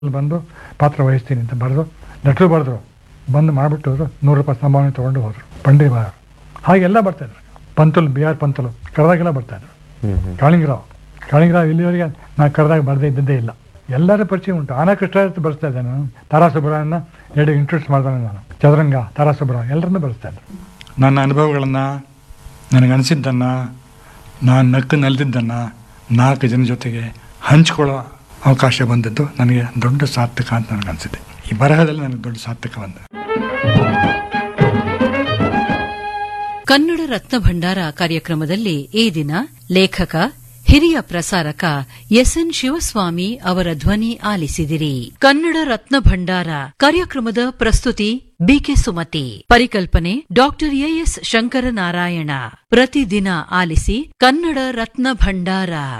ಬಂದು ಪಾತ್ರ ವಹಿಸ್ತೀನಿ ಅಂತ ಬರೆದು ಲೆಟ್ರ್ ಬರೆದ್ರು ಬಂದು ಮಾಡಿಬಿಟ್ಟು ಹೋದ್ರು ನೂರು ರೂಪಾಯಿ ಸಂಭಾವನೆ ತೊಗೊಂಡು ಹೋದರು ಪಂಡಿ ಬಾ ಹಾಗೆಲ್ಲ ಬರ್ತಾಯಿದ್ರು ಪಂತಲು ಬಿ ಆರ್ ಪಂತಲು ಕರೆದಾಗೆಲ್ಲ ಬರ್ತಾಯಿದ್ರು ಕಾಳಿಂಗರಾವ್ ಕಾಳಿಂಗರಾವ್ ಇಲ್ಲಿವರೆಗೆ ನಾನು ಕರೆದಾಗ ಬರದೇ ಇದ್ದದ್ದೇ ಇಲ್ಲ ಎಲ್ಲರ ಪರಿಚಯ ಉಂಟು ಆನಾ ಕೃಷ್ಣ ಬರ್ಸ್ತಾ ಇದ್ದೆ ನಾನು ತಾರಾ ಸುಬ್ರಹ್ಮಣ್ಯನ ಎರಡು ಇಂಟ್ರೊಡ್ಯೂಸ್ ಮಾಡಿದೆ ನಾನು ಚದುರಂಗ ತಾರಾ ಸುಬ್ರಹ್ಮಣ್ಯ ಎಲ್ಲರನ್ನೂ ಬಳಸ್ತಾ ಇದ್ರು ನನ್ನ ಅನುಭವಗಳನ್ನು ನನಗನ್ಸಿದ್ದನ್ನು ನಾನು ನಕ್ಕು ನಲಿದಿದ್ದನ್ನು ನಾಲ್ಕು ಜನ ಜೊತೆಗೆ ಹಂಚ್ಕೊಳ್ಳೋ ಅವಕಾಶ ಬಂದದ್ದು ನನಗೆ ದೊಡ್ಡ ಸಾರ್ಥಕ ಅಂತ ನನಗನ್ಸಿದೆ ಈ ಬರಹದಲ್ಲಿ ನನಗೆ ದೊಡ್ಡ ಸಾರ್ಥಕ ಬಂದ ಕನ್ನಡ ರತ್ನ ಭಂಡಾರ ಕಾರ್ಯಕ್ರಮದಲ್ಲಿ ಈ ದಿನ ಲೇಖಕ ಹಿರಿಯ ಪ್ರಸಾರಕ ಎಸ್ಎನ್ ಶಿವಸ್ವಾಮಿ ಅವರ ಧ್ವನಿ ಆಲಿಸಿದಿರಿ ಕನ್ನಡ ರತ್ನ ಭಂಡಾರ ಕಾರ್ಯಕ್ರಮದ ಪ್ರಸ್ತುತಿ ಬಿಕೆ ಸುಮತಿ ಪರಿಕಲ್ಪನೆ ಡಾಕ್ಟರ್ ಎಎಸ್ ಶಂಕರನಾರಾಯಣ ಪ್ರತಿದಿನ ಆಲಿಸಿ ಕನ್ನಡ ರತ್ನ ಭಂಡಾರ